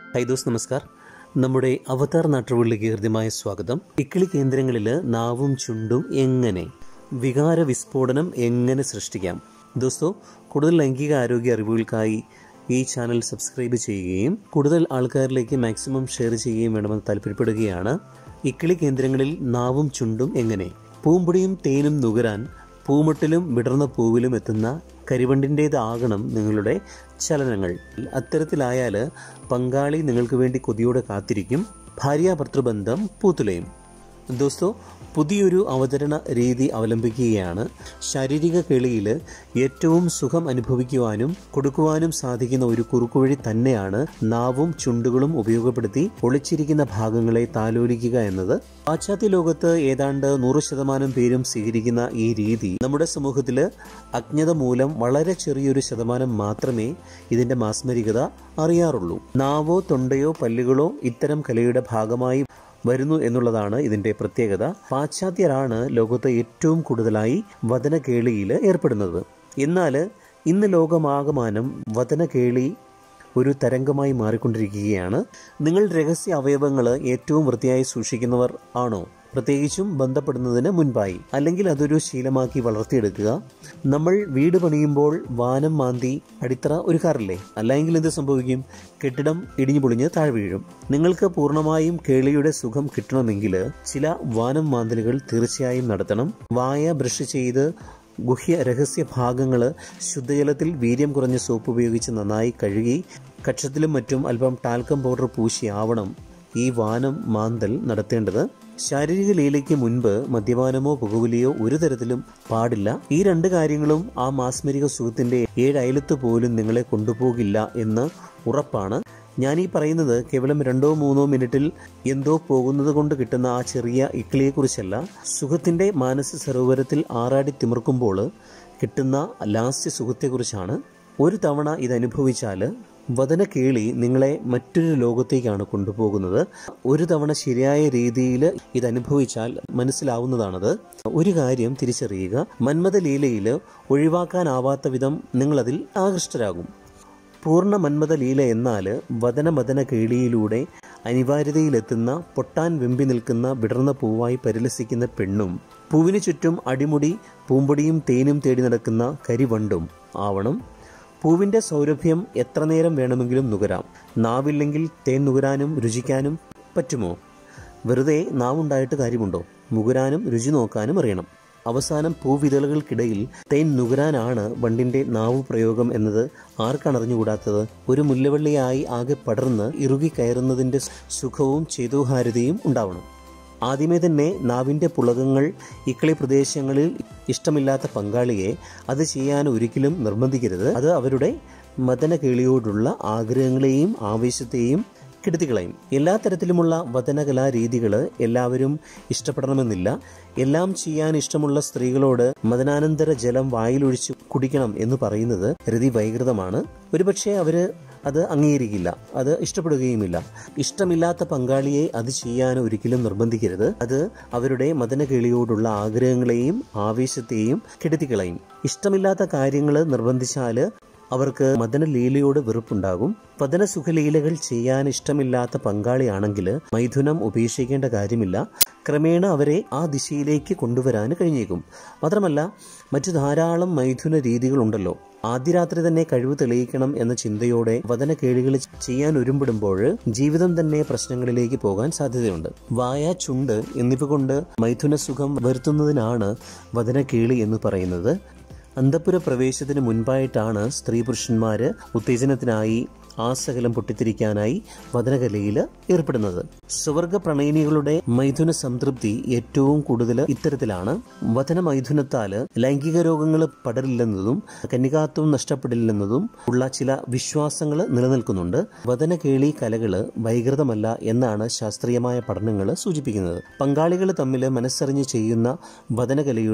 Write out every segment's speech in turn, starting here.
ഹൈദോസ് നമസ്കാർ നമ്മുടെ അവതാർ നാട്ടുകളിലേക്ക് ഹൃദ്യമായ സ്വാഗതം ഇക്കിളി കേന്ദ്രങ്ങളിൽ നാവും ചുണ്ടും എങ്ങനെ വികാര വിസ്ഫോടനം എങ്ങനെ സൃഷ്ടിക്കാം ദോസ്തോ കൂടുതൽ ലൈംഗിക ആരോഗ്യ അറിവുകൾക്കായി ഈ ചാനൽ സബ്സ്ക്രൈബ് ചെയ്യുകയും കൂടുതൽ ആൾക്കാരിലേക്ക് മാക്സിമം ഷെയർ ചെയ്യുകയും വേണമെന്ന് താല്പര്യപ്പെടുകയാണ് ഇക്കിളി കേന്ദ്രങ്ങളിൽ നാവും ചുണ്ടും എങ്ങനെ പൂമ്പൊടിയും തേനും നുകരാൻ പൂമുട്ടിലും വിടർന്ന പൂവിലും എത്തുന്ന കരിവണ്ടിൻ്റേതാകണം നിങ്ങളുടെ ചലനങ്ങൾ അത്തരത്തിലായാൽ പങ്കാളി നിങ്ങൾക്ക് വേണ്ടി കൊതിയോടെ കാത്തിരിക്കും ഭാര്യാഭർത്തൃബന്ധം പൂത്തുലയും ദോസ്തോ പുതിയൊരു അവതരണ രീതി അവലംബിക്കുകയാണ് ശാരീരിക കേളിയിൽ ഏറ്റവും സുഖം അനുഭവിക്കുവാനും കൊടുക്കുവാനും സാധിക്കുന്ന ഒരു കുറുക്കുവഴി തന്നെയാണ് നാവും ചുണ്ടുകളും ഉപയോഗപ്പെടുത്തി ഒളിച്ചിരിക്കുന്ന ഭാഗങ്ങളെ താലോലിക്കുക എന്നത് പാശ്ചാത്യ ലോകത്ത് ഏതാണ്ട് നൂറ് ശതമാനം പേരും സ്വീകരിക്കുന്ന ഈ രീതി നമ്മുടെ സമൂഹത്തിൽ അജ്ഞത മൂലം വളരെ ചെറിയൊരു ശതമാനം മാത്രമേ ഇതിന്റെ മാസ്മരികത അറിയാറുള്ളൂ നാവോ തൊണ്ടയോ പല്ലുകളോ ഇത്തരം കലയുടെ ഭാഗമായി വരുന്നു എന്നുള്ളതാണ് ഇതിന്റെ പ്രത്യേകത പാശ്ചാത്യരാണ് ലോകത്ത് ഏറ്റവും കൂടുതലായി വതനകേളിയിൽ ഏർപ്പെടുന്നത് എന്നാൽ ഇന്ന് ലോകമാകമാനം വതനകേളി ഒരു തരംഗമായി മാറിക്കൊണ്ടിരിക്കുകയാണ് നിങ്ങൾ രഹസ്യ അവയവങ്ങൾ ഏറ്റവും വൃത്തിയായി സൂക്ഷിക്കുന്നവർ ആണോ പ്രത്യേകിച്ചും ബന്ധപ്പെടുന്നതിന് മുൻപായി അല്ലെങ്കിൽ അതൊരു ശീലമാക്കി വളർത്തിയെടുക്കുക നമ്മൾ വീട് പണിയുമ്പോൾ വാനം മാന്തി അടിത്തറ ഒരുക്കാറില്ലേ അല്ലെങ്കിൽ എന്ത് സംഭവിക്കും കെട്ടിടം ഇടിഞ്ഞു പൊളിഞ്ഞ് താഴെ വീഴും നിങ്ങൾക്ക് പൂർണ്ണമായും കേളിയുടെ സുഖം കിട്ടണമെങ്കിൽ ചില വാനം മാന്തലുകൾ തീർച്ചയായും നടത്തണം വായ ബ്രഷ് ചെയ്ത് ഗുഹ്യ രഹസ്യ ഭാഗങ്ങൾ ശുദ്ധജലത്തിൽ വീര്യം കുറഞ്ഞ സോപ്പ് ഉപയോഗിച്ച് നന്നായി കഴുകി കക്ഷത്തിലും മറ്റും അല്പം ടാൽക്കം പൗഡർ പൂശി ആവണം ഈ വാനം മാന്തൽ നടത്തേണ്ടത് ശാരീരിക ലീലയ്ക്ക് മുൻപ് മദ്യപാനമോ പുകവലിയോ ഒരു തരത്തിലും പാടില്ല ഈ രണ്ട് കാര്യങ്ങളും ആ മാസ്മരിക സുഖത്തിന്റെ ഏഴയലത്ത് പോലും നിങ്ങളെ കൊണ്ടുപോകില്ല എന്ന് ഉറപ്പാണ് ഞാൻ ഈ പറയുന്നത് കേവലം രണ്ടോ മൂന്നോ മിനിറ്റിൽ എന്തോ പോകുന്നത് കൊണ്ട് കിട്ടുന്ന ആ ചെറിയ ഇക്കിളിയെക്കുറിച്ചല്ല സുഖത്തിന്റെ മാനസ സരോവരത്തിൽ ആറാടി തിമിർക്കുമ്പോൾ കിട്ടുന്ന ലാസ്റ്റ് സുഖത്തെക്കുറിച്ചാണ് ഒരു തവണ ഇത് അനുഭവിച്ചാൽ വതന കേളി നിങ്ങളെ മറ്റൊരു ലോകത്തേക്കാണ് കൊണ്ടുപോകുന്നത് ഒരു തവണ ശരിയായ രീതിയിൽ ഇത് അനുഭവിച്ചാൽ മനസ്സിലാവുന്നതാണത് ഒരു കാര്യം തിരിച്ചറിയുക മന്മത ലീലയിൽ ഒഴിവാക്കാനാവാത്ത വിധം നിങ്ങളതിൽ ആകൃഷ്ടരാകും പൂർണ്ണ മന്മത ലീല എന്നാൽ വതന മദന കേളിയിലൂടെ അനിവാര്യതയിലെത്തുന്ന പൊട്ടാൻ വെമ്പി നിൽക്കുന്ന വിടർന്ന പൂവായി പരിലസിക്കുന്ന പെണ്ണും പൂവിനു ചുറ്റും അടിമുടി പൂമ്പൊടിയും തേനും തേടി നടക്കുന്ന കരിവണ്ടും ആവണം പൂവിന്റെ സൗരഭ്യം എത്ര നേരം വേണമെങ്കിലും നുകരാം നാവില്ലെങ്കിൽ തേൻ നുകരാനും രുചിക്കാനും പറ്റുമോ വെറുതെ നാവുണ്ടായിട്ട് കാര്യമുണ്ടോ മുകുരാനും രുചി നോക്കാനും അറിയണം അവസാനം പൂവിതളുകൾക്കിടയിൽ തേൻ നുകരാനാണ് വണ്ടിന്റെ നാവു പ്രയോഗം എന്നത് ആർക്കാണ് അറിഞ്ഞുകൂടാത്തത് ഒരു മുല്ലവള്ളിയായി ആകെ പടർന്ന് ഇറുകി കയറുന്നതിന്റെ സുഖവും ചേതോഹാരിതയും ഉണ്ടാവണം ആദ്യമേ തന്നെ നാവിൻ്റെ പുളകങ്ങൾ ഇക്കളി പ്രദേശങ്ങളിൽ ഇഷ്ടമില്ലാത്ത പങ്കാളിയെ അത് ചെയ്യാൻ ഒരിക്കലും നിർബന്ധിക്കരുത് അത് അവരുടെ മദന കേളിയോടുള്ള ആഗ്രഹങ്ങളെയും ആവേശത്തെയും കെടുത്തിക്കളയും എല്ലാ തരത്തിലുമുള്ള വതനകലാ രീതികൾ എല്ലാവരും ഇഷ്ടപ്പെടണമെന്നില്ല എല്ലാം ചെയ്യാൻ ഇഷ്ടമുള്ള സ്ത്രീകളോട് മദനാനന്തര ജലം വായിലൊഴിച്ച് കുടിക്കണം എന്ന് പറയുന്നത് രതി വൈകൃതമാണ് ഒരുപക്ഷെ അവര് അത് അംഗീകരിക്കില്ല അത് ഇഷ്ടപ്പെടുകയുമില്ല ഇഷ്ടമില്ലാത്ത പങ്കാളിയെ അത് ചെയ്യാൻ ഒരിക്കലും നിർബന്ധിക്കരുത് അത് അവരുടെ മദനകേളിയോടുള്ള ആഗ്രഹങ്ങളെയും ആവേശത്തെയും കെടുത്തിക്കളയും ഇഷ്ടമില്ലാത്ത കാര്യങ്ങൾ നിർബന്ധിച്ചാൽ അവർക്ക് മദനലീലയോട് വെറുപ്പുണ്ടാകും പതന സുഖലീലകൾ ചെയ്യാൻ ഇഷ്ടമില്ലാത്ത പങ്കാളിയാണെങ്കിൽ മൈഥുനം ഉപേക്ഷിക്കേണ്ട കാര്യമില്ല ക്രമേണ അവരെ ആ ദിശയിലേക്ക് കൊണ്ടുവരാൻ കഴിഞ്ഞേക്കും മാത്രമല്ല മറ്റു ധാരാളം മൈഥുന രീതികളുണ്ടല്ലോ ആദ്യ രാത്രി തന്നെ കഴിവ് തെളിയിക്കണം എന്ന ചിന്തയോടെ വതന കേളികൾ ചെയ്യാൻ ഒരുമ്പിടുമ്പോൾ ജീവിതം തന്നെ പ്രശ്നങ്ങളിലേക്ക് പോകാൻ സാധ്യതയുണ്ട് വായ ചുണ്ട് എന്നിവ കൊണ്ട് മൈഥുന സുഖം വരുത്തുന്നതിനാണ് വതന കേളി എന്ന് പറയുന്നത് അന്തപുര പ്രവേശത്തിന് മുൻപായിട്ടാണ് സ്ത്രീ പുരുഷന്മാര് ഉത്തേജനത്തിനായി ആസകലം പൊട്ടിത്തിരിക്കാനായി വദനകലയിൽ ഏർപ്പെടുന്നത് സുവർഗ പ്രണയിനികളുടെ മൈഥുന സംതൃപ്തി ഏറ്റവും കൂടുതൽ ഇത്തരത്തിലാണ് വതന മൈഥുനത്താൽ ലൈംഗിക രോഗങ്ങൾ പടരില്ലെന്നതും കന്യകാത്വം നഷ്ടപ്പെടില്ലെന്നതും ഉള്ള ചില വിശ്വാസങ്ങൾ നിലനിൽക്കുന്നുണ്ട് വതന കേളി കലകള് വൈകൃതമല്ല എന്നാണ് ശാസ്ത്രീയമായ പഠനങ്ങൾ സൂചിപ്പിക്കുന്നത് പങ്കാളികൾ തമ്മിൽ മനസ്സറിഞ്ഞ് ചെയ്യുന്ന വതനകലയുടെ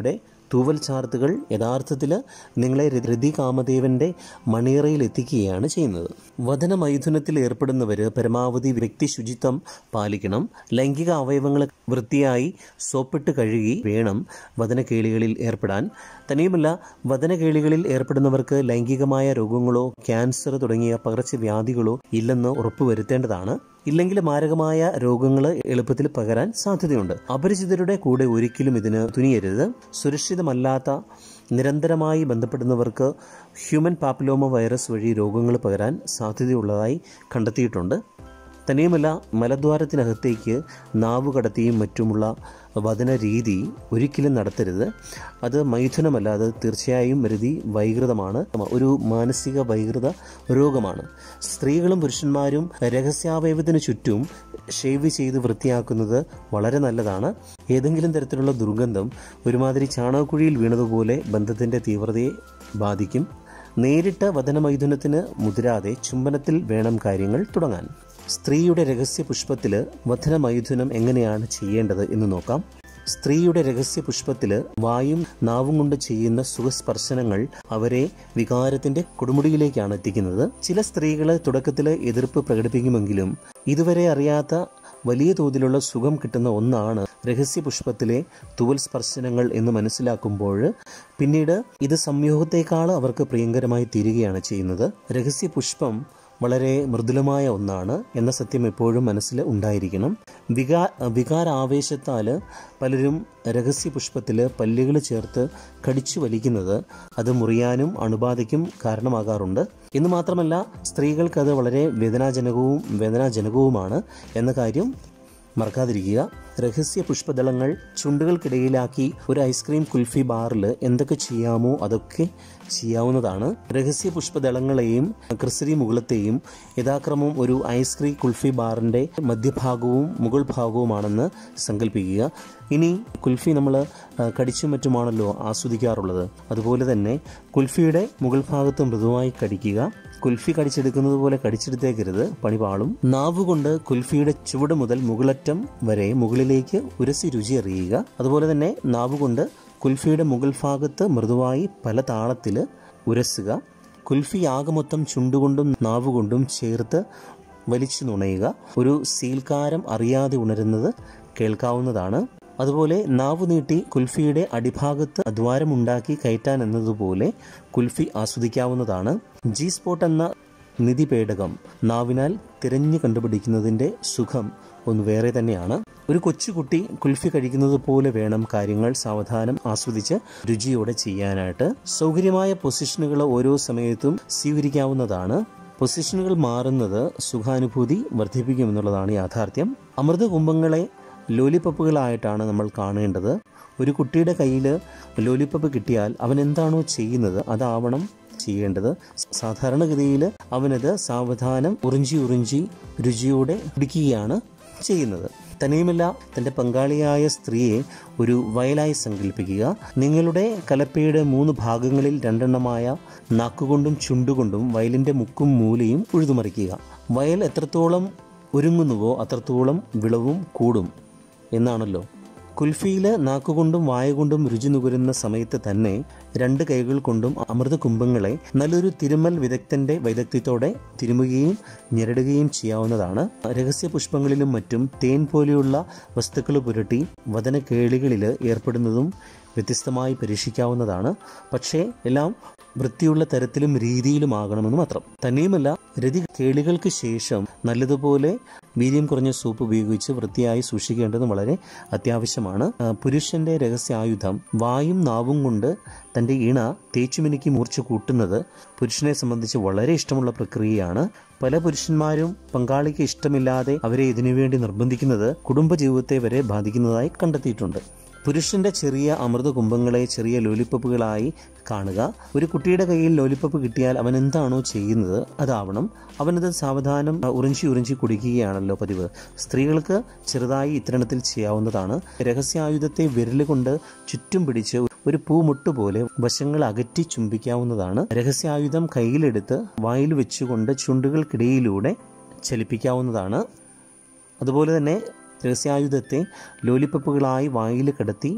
തൂവൽ ചാർത്തുകൾ യഥാർത്ഥത്തിൽ നിങ്ങളെ രതി കാമദേവന്റെ മണിയറയിൽ എത്തിക്കുകയാണ് ചെയ്യുന്നത് വചന മൈഥുനത്തിൽ ഏർപ്പെടുന്നവർ പരമാവധി വ്യക്തി ശുചിത്വം പാലിക്കണം ലൈംഗിക അവയവങ്ങൾ വൃത്തിയായി സോപ്പിട്ട് കഴുകി വേണം വചനകേളികളിൽ ഏർപ്പെടാൻ തന്നെയുമല്ല വചനകേളികളിൽ ഏർപ്പെടുന്നവർക്ക് ലൈംഗികമായ രോഗങ്ങളോ ക്യാൻസർ തുടങ്ങിയ പകർച്ചവ്യാധികളോ ഇല്ലെന്ന് ഉറപ്പുവരുത്തേണ്ടതാണ് ഇല്ലെങ്കിൽ മാരകമായ രോഗങ്ങൾ എളുപ്പത്തിൽ പകരാൻ സാധ്യതയുണ്ട് അപരിചിതരുടെ കൂടെ ഒരിക്കലും ഇതിന് തുനിയരുത് സുരക്ഷിതമല്ലാത്ത നിരന്തരമായി ബന്ധപ്പെടുന്നവർക്ക് ഹ്യൂമൻ പാപ്പിലോമ വൈറസ് വഴി രോഗങ്ങൾ പകരാൻ സാധ്യതയുള്ളതായി കണ്ടെത്തിയിട്ടുണ്ട് തന്നെയുമല്ല മലദ്വാരത്തിനകത്തേക്ക് നാവ് കടത്തിയും മറ്റുമുള്ള വദന രീതി ഒരിക്കലും നടത്തരുത് അത് മൈഥുനമല്ല അത് തീർച്ചയായും രതി വൈകൃതമാണ് ഒരു മാനസിക വൈകൃത രോഗമാണ് സ്ത്രീകളും പുരുഷന്മാരും രഹസ്യാവയവത്തിന് ചുറ്റും ഷേവ് ചെയ്ത് വൃത്തിയാക്കുന്നത് വളരെ നല്ലതാണ് ഏതെങ്കിലും തരത്തിലുള്ള ദുർഗന്ധം ഒരുമാതിരി ചാണകക്കുഴിയിൽ വീണതുപോലെ ബന്ധത്തിൻ്റെ തീവ്രതയെ ബാധിക്കും നേരിട്ട് വദനമൈഥുനത്തിന് മുതിരാതെ ചുംബനത്തിൽ വേണം കാര്യങ്ങൾ തുടങ്ങാൻ സ്ത്രീയുടെ രഹസ്യ പുഷ്പത്തിൽ വധനമൈഥുനം എങ്ങനെയാണ് ചെയ്യേണ്ടത് എന്ന് നോക്കാം സ്ത്രീയുടെ രഹസ്യ പുഷ്പത്തിൽ വായും നാവും കൊണ്ട് ചെയ്യുന്ന സുഖസ്പർശനങ്ങൾ അവരെ വികാരത്തിന്റെ കൊടുമുടിയിലേക്കാണ് എത്തിക്കുന്നത് ചില സ്ത്രീകൾ തുടക്കത്തിൽ എതിർപ്പ് പ്രകടിപ്പിക്കുമെങ്കിലും ഇതുവരെ അറിയാത്ത വലിയ തോതിലുള്ള സുഖം കിട്ടുന്ന ഒന്നാണ് രഹസ്യ പുഷ്പത്തിലെ തുവൽ സ്പർശനങ്ങൾ എന്ന് മനസ്സിലാക്കുമ്പോൾ പിന്നീട് ഇത് സംയോഗത്തേക്കാൾ അവർക്ക് പ്രിയങ്കരമായി തീരുകയാണ് ചെയ്യുന്നത് രഹസ്യ പുഷ്പം വളരെ മൃദുലമായ ഒന്നാണ് എന്ന സത്യം എപ്പോഴും മനസ്സിൽ ഉണ്ടായിരിക്കണം വികാ വികാരാവേശത്താൽ പലരും രഹസ്യ പുഷ്പത്തിൽ പല്ലുകൾ ചേർത്ത് കടിച്ചു വലിക്കുന്നത് അത് മുറിയാനും അണുബാധയ്ക്കും കാരണമാകാറുണ്ട് എന്ന് മാത്രമല്ല സ്ത്രീകൾക്ക് അത് വളരെ വേദനാജനകവും വേദനാജനകവുമാണ് എന്ന കാര്യം മറക്കാതിരിക്കുക രഹസ്യ പുഷ്പദളങ്ങൾ ചുണ്ടുകൾക്കിടയിലാക്കി ഒരു ഐസ്ക്രീം കുൽഫി ബാറിൽ എന്തൊക്കെ ചെയ്യാമോ അതൊക്കെ ചെയ്യാവുന്നതാണ് രഹസ്യ പുഷ്പദളങ്ങളെയും ക്രിസരി മുകളത്തെയും യഥാക്രമം ഒരു ഐസ്ക്രീം കുൽഫി ബാറിന്റെ മധ്യഭാഗവും മുകൾ ഭാഗവുമാണെന്ന് സങ്കല്പിക്കുക ഇനി കുൽഫി നമ്മൾ കടിച്ചും മറ്റുമാണല്ലോ ആസ്വദിക്കാറുള്ളത് അതുപോലെ തന്നെ കുൽഫിയുടെ മുകൾ ഭാഗത്ത് മൃദുവായി കടിക്കുക കുൽഫി കടിച്ചെടുക്കുന്നത് പോലെ കടിച്ചെടുത്തേക്കരുത് പണിപാളും നാവുകൊണ്ട് കുൽഫിയുടെ ചുവട് മുതൽ മുകളറ്റം വരെ മുകളിലേക്ക് ഉരസി രുചി അറിയുക അതുപോലെ തന്നെ നാവുകൊണ്ട് കുൽഫിയുടെ മുകൾ ഭാഗത്ത് മൃദുവായി പല താളത്തിൽ ഉരസുക കുൽഫി ആകമൊത്തം ചുണ്ടുകൊണ്ടും നാവുകൊണ്ടും ചേർത്ത് വലിച്ചു നുണയുക ഒരു സീൽക്കാരം അറിയാതെ ഉണരുന്നത് കേൾക്കാവുന്നതാണ് അതുപോലെ നാവ് നീട്ടി കുൽഫിയുടെ അടിഭാഗത്ത് ദ്വാരമുണ്ടാക്കി കയറ്റാൻ എന്നതുപോലെ കുൽഫി ആസ്വദിക്കാവുന്നതാണ് ജി സ്പോട്ട് എന്ന നിധിപേടകം നാവിനാൽ തിരഞ്ഞു കണ്ടുപിടിക്കുന്നതിൻ്റെ സുഖം ഒന്ന് വേറെ തന്നെയാണ് ഒരു കൊച്ചുകുട്ടി കുൽഫി കഴിക്കുന്നത് പോലെ വേണം കാര്യങ്ങൾ സാവധാനം ആസ്വദിച്ച് രുചിയോടെ ചെയ്യാനായിട്ട് സൗകര്യമായ പൊസിഷനുകൾ ഓരോ സമയത്തും സ്വീകരിക്കാവുന്നതാണ് പൊസിഷനുകൾ മാറുന്നത് സുഖാനുഭൂതി വർദ്ധിപ്പിക്കുമെന്നുള്ളതാണ് യാഥാർത്ഥ്യം അമൃത കുംഭങ്ങളെ ലോലിപ്പപ്പുകളായിട്ടാണ് നമ്മൾ കാണേണ്ടത് ഒരു കുട്ടിയുടെ കയ്യിൽ ലോലിപ്പപ്പ് കിട്ടിയാൽ അവൻ എന്താണോ ചെയ്യുന്നത് അതാവണം ചെയ്യേണ്ടത് സാധാരണഗതിയിൽ അവനത് സാവധാനം ഉറിഞ്ചി ഉറിഞ്ചി രുചിയോടെ കുടിക്കുകയാണ് ചെയ്യുന്നത് തന്നെയുമല്ല തൻ്റെ പങ്കാളിയായ സ്ത്രീയെ ഒരു വയലായി സങ്കല്പിക്കുക നിങ്ങളുടെ കലപ്പയുടെ മൂന്ന് ഭാഗങ്ങളിൽ രണ്ടെണ്ണമായ നാക്കുകൊണ്ടും ചുണ്ടുകൊണ്ടും വയലിൻ്റെ മുക്കും മൂലയും ഉഴുതുമറിക്കുക വയൽ എത്രത്തോളം ഒരുങ്ങുന്നുവോ അത്രത്തോളം വിളവും കൂടും എന്നാണല്ലോ കുൽഫിയിൽ നാക്കുകൊണ്ടും വായ കൊണ്ടും രുചി നുകരുന്ന സമയത്ത് തന്നെ രണ്ട് കൈകൾ കൊണ്ടും അമൃത കുംഭങ്ങളെ നല്ലൊരു തിരുമൽ വിദഗ്ധന്റെ വൈദഗ്ധ്യത്തോടെ തിരുമുകയും ഞെരടുകയും ചെയ്യാവുന്നതാണ് രഹസ്യ പുഷ്പങ്ങളിലും മറ്റും തേൻ പോലെയുള്ള വസ്തുക്കൾ പുരട്ടി വതന കേളികളിൽ ഏർപ്പെടുന്നതും വ്യത്യസ്തമായി പരീക്ഷിക്കാവുന്നതാണ് പക്ഷേ എല്ലാം വൃത്തിയുള്ള തരത്തിലും രീതിയിലുമാകണമെന്ന് മാത്രം തന്നെയുമല്ല രതി കേളികൾക്ക് ശേഷം നല്ലതുപോലെ വീര്യം കുറഞ്ഞ സൂപ്പ് ഉപയോഗിച്ച് വൃത്തിയായി സൂക്ഷിക്കേണ്ടത് വളരെ അത്യാവശ്യമാണ് പുരുഷന്റെ രഹസ്യായുധം വായും നാവും കൊണ്ട് തൻ്റെ ഇണ തേച്ചുമിനുക്കി മൂർച്ച കൂട്ടുന്നത് പുരുഷനെ സംബന്ധിച്ച് വളരെ ഇഷ്ടമുള്ള പ്രക്രിയയാണ് പല പുരുഷന്മാരും പങ്കാളിക്ക് ഇഷ്ടമില്ലാതെ അവരെ ഇതിനുവേണ്ടി നിർബന്ധിക്കുന്നത് കുടുംബജീവിതത്തെ വരെ ബാധിക്കുന്നതായി കണ്ടെത്തിയിട്ടുണ്ട് പുരുഷന്റെ ചെറിയ അമൃത കുംഭങ്ങളെ ചെറിയ ലോലിപ്പപ്പുകളായി കാണുക ഒരു കുട്ടിയുടെ കയ്യിൽ ലോലിപ്പപ്പ് കിട്ടിയാൽ അവൻ എന്താണോ ചെയ്യുന്നത് അതാവണം അവനത് സാവധാനം ഉറിഞ്ചി ഉറിഞ്ചി കുടിക്കുകയാണല്ലോ പതിവ് സ്ത്രീകൾക്ക് ചെറുതായി ഇത്തരണത്തിൽ ചെയ്യാവുന്നതാണ് രഹസ്യായുധത്തെ വിരലുകൊണ്ട് ചുറ്റും പിടിച്ച് ഒരു പൂമുട്ട് പോലെ വശങ്ങൾ അകറ്റി ചുംബിക്കാവുന്നതാണ് രഹസ്യായുധം കയ്യിലെടുത്ത് വായിൽ വെച്ചുകൊണ്ട് ചുണ്ടുകൾക്കിടയിലൂടെ ചലിപ്പിക്കാവുന്നതാണ് അതുപോലെ തന്നെ രഹസ്യായുധത്തെ ലോലിപ്പപ്പുകളായി വായിൽ കിടത്തി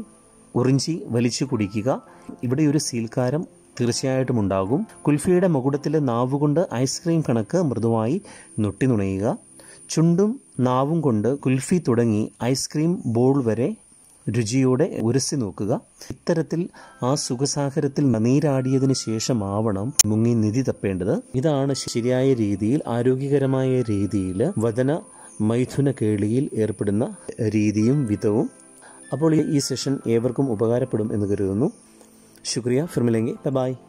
ഉറിഞ്ചി വലിച്ചു കുടിക്കുക ഇവിടെ ഒരു സീൽക്കാരം തീർച്ചയായിട്ടും ഉണ്ടാകും കുൽഫിയുടെ മുകുടത്തിലെ നാവുകൊണ്ട് ഐസ്ക്രീം കണക്ക് മൃദുവായി നൊട്ടി നുണയുക ചുണ്ടും നാവും കൊണ്ട് കുൽഫി തുടങ്ങി ഐസ്ക്രീം ബോൾ വരെ രുചിയോടെ ഉരസി നോക്കുക ഇത്തരത്തിൽ ആ സുഖസാഗരത്തിൽ നീരാടിയതിനു ശേഷമാവണം മുങ്ങി നിധി തപ്പേണ്ടത് ഇതാണ് ശരിയായ രീതിയിൽ ആരോഗ്യകരമായ രീതിയിൽ വചന മൈഥുന കേളിയിൽ ഏർപ്പെടുന്ന രീതിയും വിധവും അപ്പോൾ ഈ സെഷൻ ഏവർക്കും ഉപകാരപ്പെടും എന്ന് കരുതുന്നു ശുക്രിയ ഫിർമിലെങ്കി ബൈ